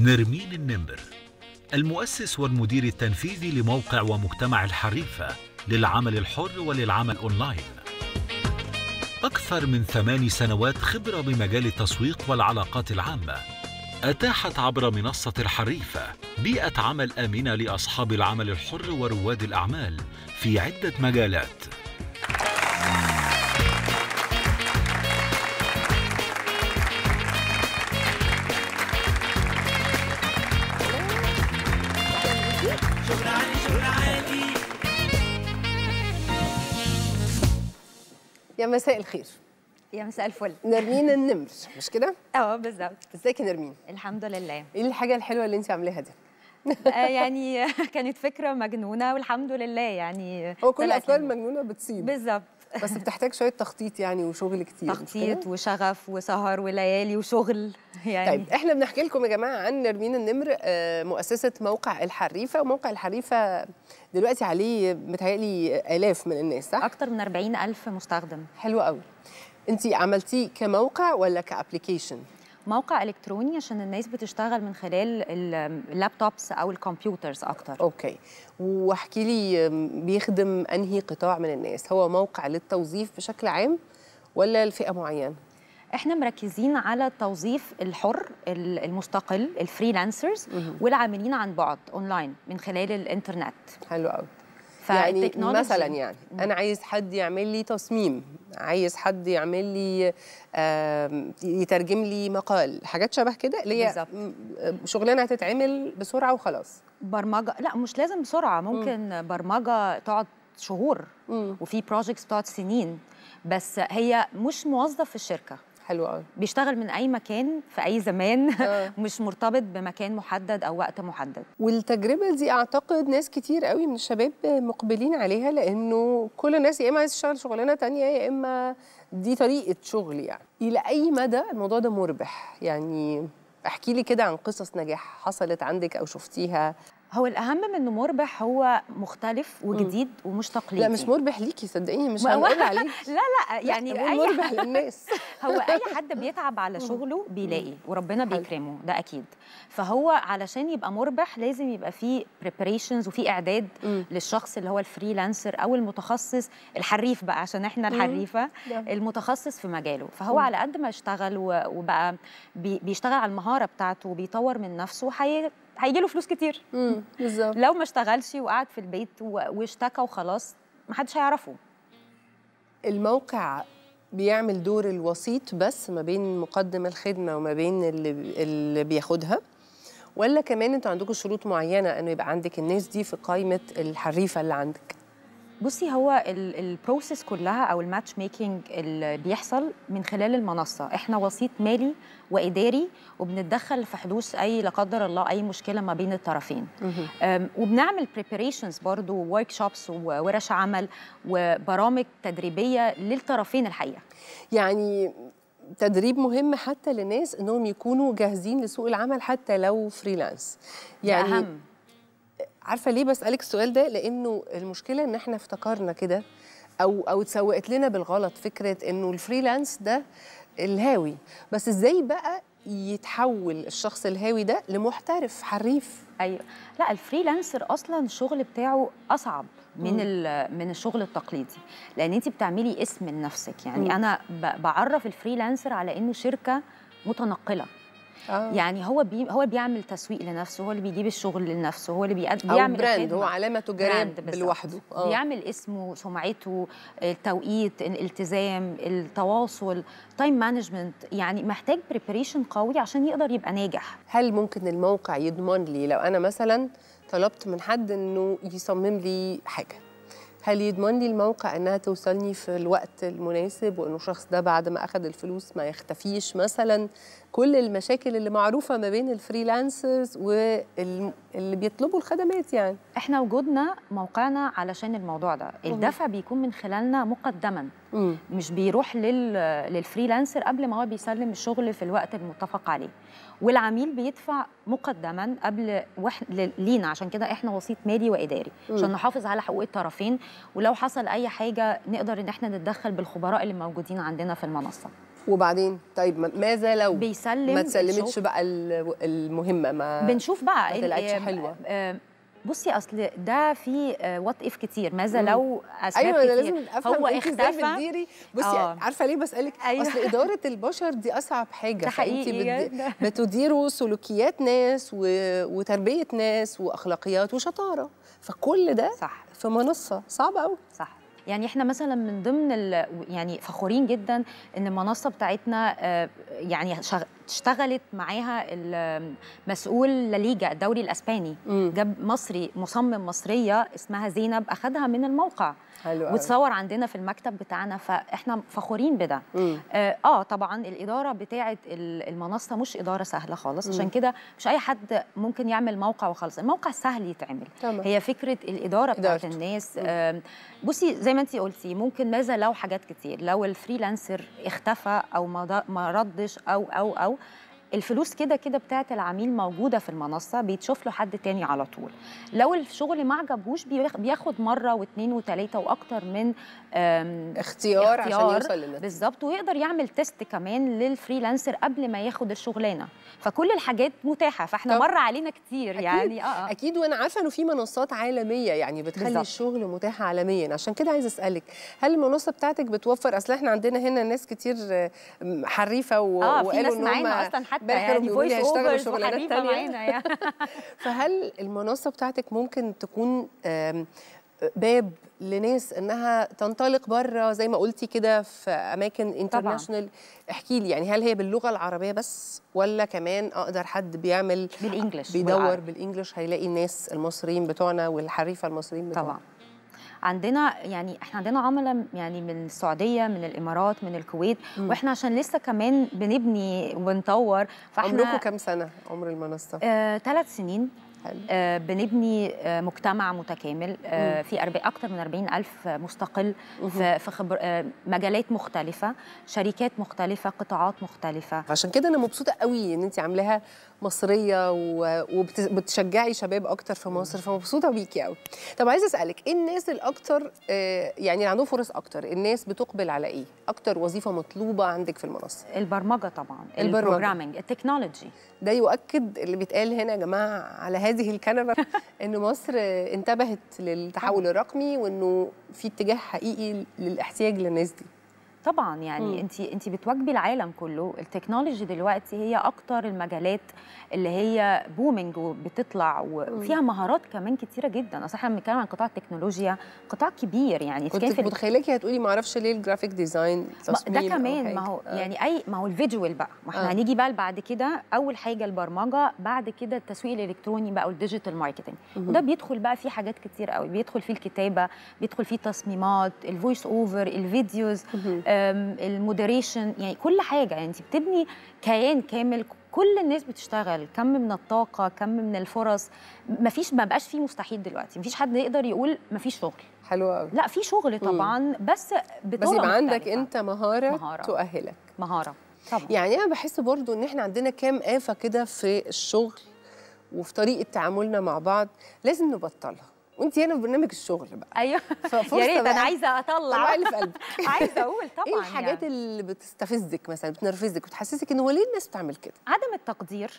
نرمين النمر المؤسس والمدير التنفيذي لموقع ومجتمع الحريفة للعمل الحر وللعمل أونلاين أكثر من ثمان سنوات خبرة بمجال التسويق والعلاقات العامة أتاحت عبر منصة الحريفة بيئة عمل آمنة لأصحاب العمل الحر ورواد الأعمال في عدة مجالات يا مساء الخير يا مساء الفل نرمين النمر مش كده اه بالظبط ازيك يا نرمين الحمد لله ايه الحاجه الحلوه اللي انت عاملاها دي آه يعني كانت فكره مجنونه والحمد لله يعني هو كل طلعت الافكار لنا. المجنونه بتصيب بالظبط بس بتحتاج شويه تخطيط يعني وشغل كتير مش تخطيط كده؟ وشغف وسهر وليالي وشغل يعني طيب احنا بنحكي لكم يا جماعه عن نرمين النمر آه، مؤسسه موقع الحريفه وموقع الحريفه دلوقتي عليه متهيألي الاف من الناس صح اكتر من 40 الف مستخدم حلو قوي انت عملتيه كموقع ولا كابلكيشن موقع الكتروني عشان الناس بتشتغل من خلال ال- اللابتوبس او الكمبيوترز اكتر اوكي واحكي لي آم، بيخدم انهي قطاع من الناس هو موقع للتوظيف بشكل عام ولا لفئه معينه احنا مركزين على التوظيف الحر ال- المستقل الفريلانسرز والعاملين عن بعد اونلاين من خلال الانترنت حلو قوي يعني فالتكنولوجي- مثلا يعني انا عايز حد يعمل لي تصميم عايز حد يعمل لي آم، يترجم لي مقال حاجات شبه كده اللي هي بالظبط. م- شغلانه هتتعمل بسرعه وخلاص برمجه لا مش لازم بسرعه ممكن برمجه تقعد شهور مم. وفي بروجكتس بتقعد سنين بس هي مش موظف في الشركه حلو قوي بيشتغل من اي مكان في اي زمان آه. مش مرتبط بمكان محدد او وقت محدد والتجربه دي اعتقد ناس كتير قوي من الشباب مقبلين عليها لانه كل الناس يا اما عايز تشتغل شغلانه تانية يا اما دي طريقه شغل يعني الى اي مدى الموضوع ده مربح يعني احكي لي كده عن قصص نجاح حصلت عندك او شفتيها هو الاهم من انه مربح هو مختلف وجديد ومش تقليدي لا مش مربح ليكي صدقيني مش ما هو- هنقول عليك لا لا يعني بقول اي مربح للناس هو اي حد بيتعب على شغله بيلاقي وربنا بيكرمه ده اكيد فهو علشان يبقى مربح لازم يبقى فيه preparations وفي اعداد مم. للشخص اللي هو الفريلانسر او المتخصص الحريف بقى عشان احنا الحريفه نعم. المتخصص في مجاله فهو على قد ما اشتغل و- وبقى بي- بيشتغل على المهاره بتاعته وبيطور من نفسه هي هيجي له فلوس كتير امم بالظبط لو ما اشتغلش وقعد في البيت و- واشتكى وخلاص محدش هيعرفه الموقع بيعمل دور الوسيط بس ما بين مقدم الخدمه وما بين اللي اللي بياخدها ولا كمان انتوا عندكم شروط معينه انه يبقى عندك الناس دي في قائمه الحريفه اللي عندك بصي هو البروسيس كلها او الماتش ميكنج اللي بيحصل من خلال المنصه احنا وسيط مالي واداري وبنتدخل في حدوث اي لا قدر الله اي مشكله ما بين الطرفين أم، وبنعمل بريباريشنز برضو ورك شوبس وورش عمل وبرامج تدريبيه للطرفين الحقيقه يعني تدريب مهم حتى للناس انهم يكونوا جاهزين لسوق العمل حتى لو فريلانس يعني يعني اهم عارفه ليه بسالك السؤال ده لانه المشكله ان احنا افتكرنا كده او او اتسوقت لنا بالغلط فكره انه الفريلانس ده الهاوي بس ازاي بقى يتحول الشخص الهاوي ده لمحترف حريف ايوه لا الفريلانسر اصلا الشغل بتاعه اصعب من ال- من الشغل التقليدي لان انت بتعملي اسم لنفسك يعني مم. انا ب- بعرف الفريلانسر على انه شركه متنقله آه. يعني هو بي هو بيعمل تسويق لنفسه هو اللي بيجيب الشغل لنفسه هو اللي بيقد- او بيعمل براند الخدمة. هو علامه تجاريه براند بالظبط. لوحده آه. بيعمل اسمه سمعته التوقيت الالتزام التواصل تايم مانجمنت يعني محتاج بريباريشن قوي عشان يقدر يبقى ناجح هل ممكن الموقع يضمن لي لو انا مثلا طلبت من حد انه يصمم لي حاجه هل يضمن لي الموقع انها توصلني في الوقت المناسب وانه الشخص ده بعد ما اخذ الفلوس ما يختفيش مثلا كل المشاكل اللي معروفه ما بين الفريلانسرز واللي بيطلبوا الخدمات يعني احنا وجودنا موقعنا علشان الموضوع ده الدفع بيكون من خلالنا مقدما مم. مش بيروح لل... للفريلانسر قبل ما هو بيسلم الشغل في الوقت المتفق عليه والعميل بيدفع مقدما قبل وح... ل- لينا عشان كده احنا وسيط مالي واداري عشان نحافظ على حقوق الطرفين ولو حصل اي حاجه نقدر ان احنا نتدخل بالخبراء اللي موجودين عندنا في المنصه وبعدين طيب ما- ماذا لو بيسلم ما تسلمتش الشغل. بقى ال- المهمه ما بنشوف بقى ما ال- طلعتش آم، حلوة. آم، بصي اصل ده في وات اف كتير ماذا لو اسباب ايوه انا كتير لازم افهم هو انت ازاي اختفى بتديري بصي آه. عارفه ليه بسالك أيوة. اصل اداره البشر دي اصعب حاجه ده حقيقي فأنت جدا. بتديروا سلوكيات ناس و... وتربيه ناس واخلاقيات وشطاره فكل ده صح في منصه صعبه قوي صح يعني احنا مثلا من ضمن ال... يعني فخورين جدا ان المنصه بتاعتنا آه، يعني شغ... اشتغلت معاها المسؤول لليجا الدوري الاسباني مم. جاب مصري مصمم مصريه اسمها زينب اخذها من الموقع حلو قوي وتصور عندنا في المكتب بتاعنا فاحنا فخورين بده مم. آه, اه طبعا الاداره بتاعه ال- المنصه مش اداره سهله خالص عشان كده مش اي حد ممكن يعمل موقع وخلاص الموقع سهل يتعمل تمام. هي فكره الاداره بتاعه إدارته. الناس آم، بصي زي ما انت قلتي ممكن ماذا لو حاجات كتير لو الفريلانسر اختفى او ما ض- ما ردش او او او الفلوس كده كده بتاعت العميل موجوده في المنصه بيتشوف له حد تاني على طول لو الشغل ما عجبوش بياخ- بياخد مره واثنين وثلاثه واكتر من آم، اختيار, عشان يوصل للنتيجه بالظبط ويقدر يعمل تيست كمان للفريلانسر قبل ما ياخد الشغلانه فكل الحاجات متاحه فاحنا طب. مر علينا كتير يعني اه, آه. اكيد وانا عارفه انه في منصات عالميه يعني بتخلي بالظبط. الشغل متاح عالميا عشان كده عايزه اسالك هل المنصه بتاعتك بتوفر اصل احنا عندنا هنا ناس كتير آه، حريفه و... اه في وقالوا ناس ان هم معانا اصلا حتى امبارح كانوا يعني بيقولوا لي فويس هيشتغلوا اوفرز شغلانات وحريفه تانية. معانا يعني فهل المنصه بتاعتك ممكن تكون آم، باب لناس انها تنطلق بره زي ما قلتي كده في اماكن انترناشونال احكي لي يعني هل هي باللغه العربيه بس ولا كمان اقدر حد بيعمل بالانجلش بيدور والعربي. بالانجلش هيلاقي الناس المصريين بتوعنا والحريفه المصريين بتوعنا طبعا عندنا يعني احنا عندنا عملاء يعني من السعوديه من الامارات من الكويت واحنا عشان لسه كمان بنبني وبنطور عمركم فاحنا كام سنه عمر المنصه آه ثلاث سنين حلو. آه بنبني آه مجتمع متكامل آه في أربع أكتر من 40 ألف مستقل في, في خبر آه مجالات مختلفة شركات مختلفة قطاعات مختلفة عشان كده انا مبسوطه قوي ان انت عاملاها مصريه وبتشجعي شباب اكتر في مصر فمبسوطه بيكي قوي طب عايزه اسالك ايه الناس الاكتر آه، يعني اللي عندهم فرص اكتر الناس بتقبل على ايه اكتر وظيفه مطلوبه عندك في المنصه البرمجة طبعا البرمجة. البروجرامينج التكنولوجي ده يؤكد اللي بيتقال هنا يا جماعه على هذه الكنبه ان مصر آه، انتبهت للتحول الرقمي وانه في اتجاه حقيقي للاحتياج للناس دي طبعا يعني انت انت بتواجبي العالم كله التكنولوجي دلوقتي هي اكتر المجالات اللي هي بومينج وبتطلع وفيها مهارات كمان كتيره جدا اصل احنا بنتكلم عن قطاع التكنولوجيا قطاع كبير يعني إذا كان كنت في متخيلاكي هتقولي ما اعرفش ليه الجرافيك ديزاين ما تصميم ده أو كمان حاجة. ما هو آه. يعني اي ما هو الفيجوال بقى ما احنا آه. هنيجي بقى بعد كده اول حاجه البرمجه بعد كده التسويق الالكتروني بقى والديجيتال ماركتنج وده بيدخل بقى فيه حاجات كتير قوي بيدخل فيه الكتابه بيدخل فيه التصميمات الفويس اوفر الفيديوز أم، المودريشن يعني كل حاجه يعني انت بتبني كيان كامل كل الناس بتشتغل كم من الطاقه كم من الفرص مفيش ما بقاش فيه مستحيل دلوقتي مفيش حد يقدر يقول مفيش شغل حلو قوي لا في شغل طبعا بس بطرق بس يبقى عندك مختلفة. انت مهاره, مهارة. تؤهلك مهاره طبعا يعني انا بحس برضو ان احنا عندنا كام آفة كده في الشغل وفي طريقة تعاملنا مع بعض لازم نبطلها وانت هنا في برنامج الشغل بقى ايوه ففرصة يا ريت بقى انا عايزه اطلع طلعي اللي في قلبك عايزه اقول طبعا ايه الحاجات يعني. اللي بتستفزك مثلا بتنرفزك وتحسسك ان هو ليه الناس بتعمل كده عدم التقدير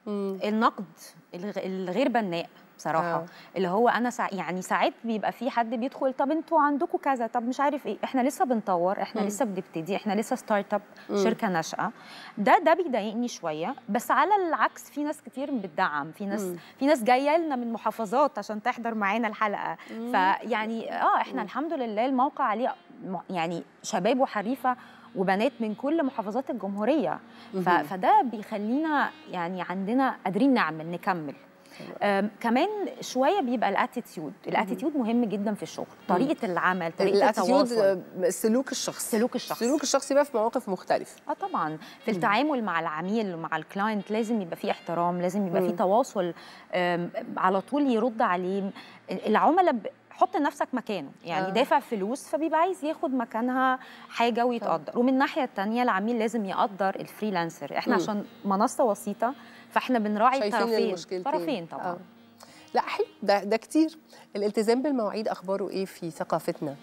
النقد الغ- الغير بناء بصراحه آه. آه. اللي هو انا سا... يعني ساعات بيبقى في حد بيدخل طب انتوا عندكم كذا طب مش عارف ايه احنا لسه بنطور احنا مم. لسه بنبتدي احنا لسه ستارت اب شركه ناشئه ده ده بيضايقني شويه بس على العكس في ناس كتير بتدعم في ناس مم. في ناس جايه لنا من محافظات عشان تحضر معانا الحلقه فيعني اه احنا الحمد لله الموقع عليه م- يعني شباب وحريفه وبنات من كل محافظات الجمهوريه ف... فده بيخلينا يعني عندنا قادرين نعمل نكمل أم، كمان شويه بيبقى الاتيتيود الاتيتيود مهم جدا في الشغل طريقه العمل طريقه الاتيتيود التواصل آه، السلوك الشخصي السلوك الشخصي. السلوك الشخصي بقى في مواقف مختلفة اه طبعا في التعامل مع العميل ومع الكلاينت لازم يبقى فيه احترام لازم يبقى مم. فيه تواصل أم، على طول يرد عليه العملاء ب- حط نفسك مكانه يعني آه. آه. دافع فلوس فبيبقى عايز ياخد مكانها حاجه ويتقدر ومن الناحيه الثانيه العميل لازم يقدر الفريلانسر احنا مم. عشان منصه وسيطه فاحنا بنراعي شايفين الطرفين المشكلتين طرفين طبعا آه. لا حلو ده ده كتير الالتزام بالمواعيد اخباره ايه في ثقافتنا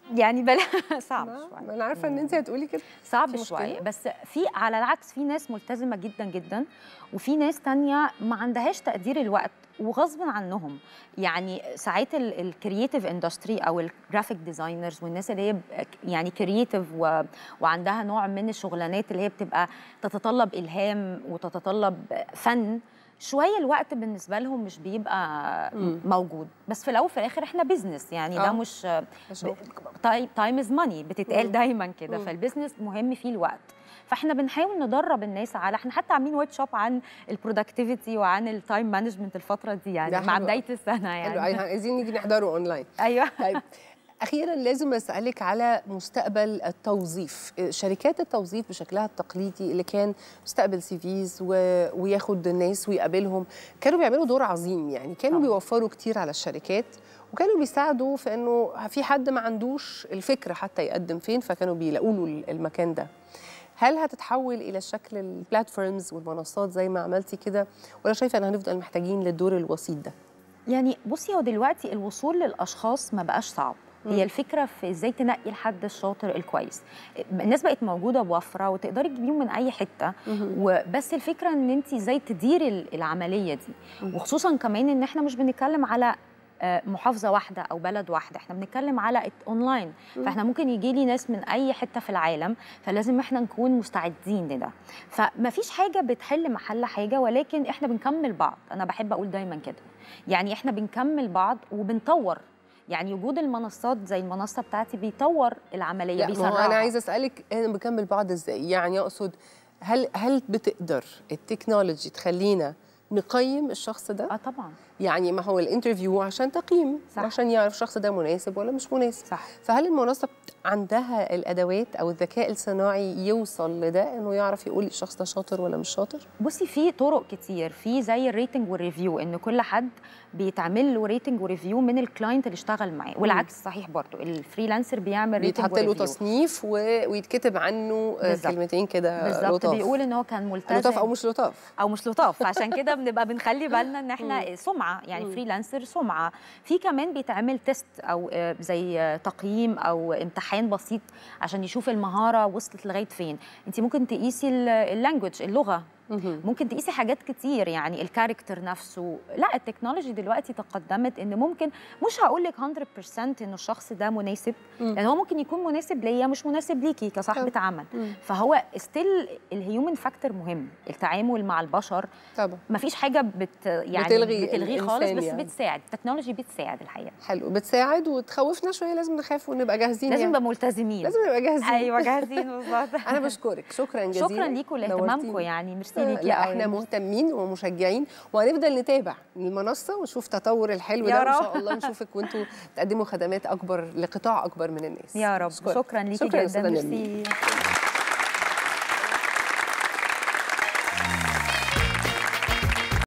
يعني بلا صعب ما شويه ما انا عارفه ان انت هتقولي كده صعب في مشكلة؟ شويه بس في على العكس في ناس ملتزمه جدا جدا وفي ناس تانية ما عندهاش تقدير الوقت وغصب عنهم يعني ساعات الكرييتيف اندستري او الجرافيك ديزاينرز والناس اللي هي ب- يعني كرييتيف و... وعندها نوع من الشغلانات اللي هي بتبقى تتطلب الهام وتتطلب فن شويه الوقت بالنسبه لهم مش بيبقى مم. موجود بس في الاول وفي الاخر احنا بيزنس يعني آه. ده مش شغل. تايم از ماني بتتقال مم. دايما كده مم. فالبيزنس مهم فيه الوقت فاحنا بنحاول ندرب الناس على احنا حتى عاملين ورك شوب عن البرودكتيفيتي وعن التايم مانجمنت الفتره دي ده يعني مع حلو بدايه السنه حلو يعني عايزين نيجي نحضره اونلاين ايوه طيب اخيرا لازم اسالك على مستقبل التوظيف شركات التوظيف بشكلها التقليدي اللي كان مستقبل سي فيز و... وياخد الناس ويقابلهم كانوا بيعملوا دور عظيم يعني كانوا طبعاً. بيوفروا كتير على الشركات وكانوا بيساعدوا في انه في حد ما عندوش الفكره حتى يقدم فين فكانوا بيلاقوا له المكان ده هل هتتحول الى الشكل البلاتفورمز والمنصات زي ما عملتي كده ولا شايفه ان هنفضل محتاجين للدور الوسيط ده يعني بصي هو دلوقتي الوصول للاشخاص ما بقاش صعب مم. هي الفكره في ازاي تنقي الحد الشاطر الكويس الناس بقت موجوده بوفره وتقدري تجيبيهم من اي حته وبس الفكره ان انت ازاي تديري ال- العمليه دي مم. وخصوصا كمان ان احنا مش بنتكلم على آه، محافظه واحده او بلد واحده احنا بنتكلم على الت- اونلاين مم. فاحنا ممكن يجي لي ناس من اي حته في العالم فلازم احنا نكون مستعدين لده فما فيش حاجه بتحل محل حاجه ولكن احنا بنكمل بعض انا بحب اقول دايما كده يعني احنا بنكمل بعض وبنطور يعني وجود المنصات زي المنصه بتاعتي بيطور العمليه لا ما هو بيسرعها انا عايزه اسالك انا بكمل بعض ازاي يعني اقصد هل هل بتقدر التكنولوجي تخلينا نقيم الشخص ده اه طبعا يعني ما هو الانترفيو عشان تقييم صح. عشان يعرف الشخص ده مناسب ولا مش مناسب صح فهل المنصه بت- عندها الادوات او الذكاء الصناعي يوصل لده انه يعرف يقول الشخص ده شاطر ولا مش شاطر بصي في طرق كتير في زي الريتنج والريفيو ان كل حد بيتعمل له ريتنج وريفيو من الكلاينت اللي اشتغل معاه والعكس صحيح برضو الفريلانسر بيعمل ريتنج بيتحط له وريفيو تصنيف و... ويتكتب عنه آه، بالظبط. كلمتين كده بالظبط لطاف بيقول ان هو كان ملتزم لطاف او مش لطاف او مش لطاف عشان كده بنبقى بنخلي بالنا ان احنا مم. سمعه يعني مم. فريلانسر سمعه في كمان بيتعمل تيست او آه، زي آه، تقييم او امتحان بسيط عشان يشوف المهاره وصلت لغايه فين انت ممكن تقيسي اللانجوج اللغه مهم. ممكن تقيسي حاجات كتير يعني الكاركتر نفسه لا التكنولوجي دلوقتي تقدمت ان ممكن مش هقول لك 100% انه الشخص ده مناسب مم. لان هو ممكن يكون مناسب ليا مش مناسب ليكي كصاحبه عمل مم. فهو ستيل الهيومن فاكتور مهم التعامل مع البشر طبعا ما فيش حاجه بت يعني بتلغي بتلغيه خالص الإنسان بس يعني. بتساعد التكنولوجي بتساعد الحقيقه حلو بتساعد وتخوفنا شويه لازم نخاف ونبقى جاهزين لازم يعني. نبقى ملتزمين لازم نبقى جاهزين ايوه جاهزين بالظبط انا بشكرك شكرا جزيلا شكرا ليكم لاهتمامكم نورتيني. يعني ميرسي ليكي لا يا احنا أيمن. مهتمين ومشجعين وهنفضل نتابع المنصه ونشوف تطور الحلو يا ده وان رب. شاء الله نشوفك وانتوا تقدموا خدمات اكبر لقطاع اكبر من الناس يا رب أشكرك. شكرا ليكي شكرا يا جدا أستاذة نرمين. ميرسي